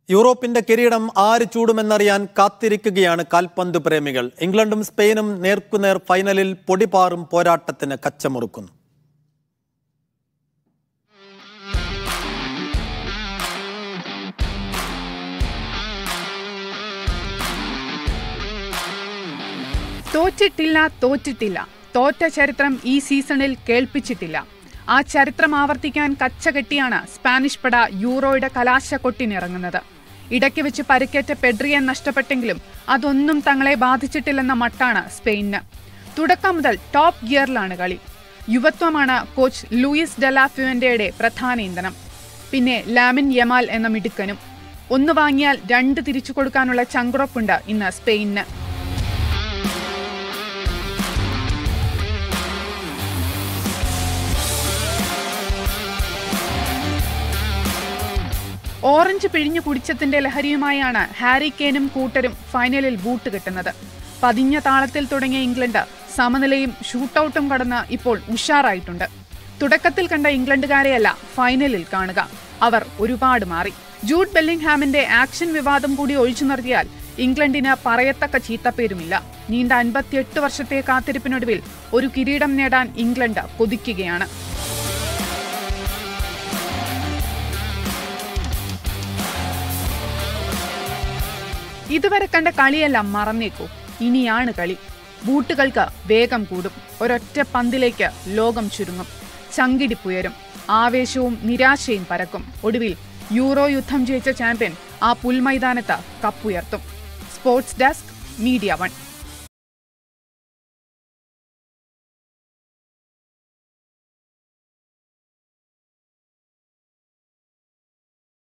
യൂറോപ്പിന്റെ കിരീടം ആര് ചൂടുമെന്നറിയാൻ കാത്തിരിക്കുകയാണ് കാൽപന്ത് പ്രേമികൾ ഇംഗ്ലണ്ടും സ്പെയിനും നേർക്കുനേർ ഫൈനലിൽ പൊടിപാറും പോരാട്ടത്തിന് കച്ചമുറുക്കുന്നു തോറ്റിട്ടില്ല തോറ്റിട്ടില്ല തോറ്റ ചരിത്രം ഈ സീസണിൽ കേൾപ്പിച്ചിട്ടില്ല ആ ചരിത്രം ആവർത്തിക്കാൻ കച്ചകെട്ടിയാണ് സ്പാനിഷ് പട യൂറോയുടെ കലാശക്കൊട്ടിനിറങ്ങുന്നത് ഇടയ്ക്ക് വെച്ച് പരിക്കേറ്റ പെഡ്രിയെ നഷ്ടപ്പെട്ടെങ്കിലും അതൊന്നും തങ്ങളെ ബാധിച്ചിട്ടില്ലെന്ന മട്ടാണ് സ്പെയിനിന് തുടക്കം മുതൽ ടോപ്പ് ഗിയറിലാണ് കളി യുവത്വമാണ് കോച്ച് ലൂയിസ് ഡെലാഫ്യുവന്റെയുടെ പ്രധാന ഇന്ധനം പിന്നെ ലാമിൻ യമാൽ എന്ന മിടുക്കനും ഒന്ന് വാങ്ങിയാൽ രണ്ട് തിരിച്ചു കൊടുക്കാനുള്ള ചങ്കുറപ്പുണ്ട് ഇന്ന് സ്പെയിനിന് ഓറഞ്ച് പിഴിഞ്ഞു കുടിച്ചതിന്റെ ലഹരിയുമായാണ് ഹാരി കെയ്നും കൂട്ടരും ഫൈനലിൽ ബൂട്ട് കിട്ടുന്നത് പതിഞ്ഞ താളത്തിൽ തുടങ്ങിയ ഇംഗ്ലണ്ട് സമനിലയും ഷൂട്ടൌട്ടും കടന്ന് ഇപ്പോൾ ഉഷാറായിട്ടുണ്ട് തുടക്കത്തിൽ കണ്ട ഇംഗ്ലണ്ടുകാരെയല്ല ഫൈനലിൽ കാണുക അവർ ഒരുപാട് മാറി ജൂഡ് ബെല്ലിംഗ്ഹാമിന്റെ ആക്ഷൻ വിവാദം കൂടി ഒഴിച്ചു നിർത്തിയാൽ ഇംഗ്ലണ്ടിന് പറയത്തക്ക ചീത്തപ്പേരുമില്ല നീണ്ട അൻപത്തിയെട്ട് വർഷത്തെ കാത്തിരിപ്പിനൊടുവിൽ ഒരു കിരീടം നേടാൻ ഇംഗ്ലണ്ട് കൊതിക്കുകയാണ് ഇതുവരെ കണ്ട കളിയെല്ലാം മറന്നേക്കൂ ഇനിയാണ് കളി ബൂട്ടുകൾക്ക് വേഗം കൂടും ഒരൊറ്റ പന്തിലേക്ക് ലോകം ചുരുങ്ങും ചങ്കിടിപ്പുയരും ആവേശവും നിരാശയും പരക്കും ഒടുവിൽ യൂറോ യുദ്ധം ജയിച്ച ചാമ്പ്യൻ ആ പുൽമൈതാനത്ത് കപ്പുയർത്തും സ്പോർട്സ് ഡെസ്ക് മീഡിയ വൺ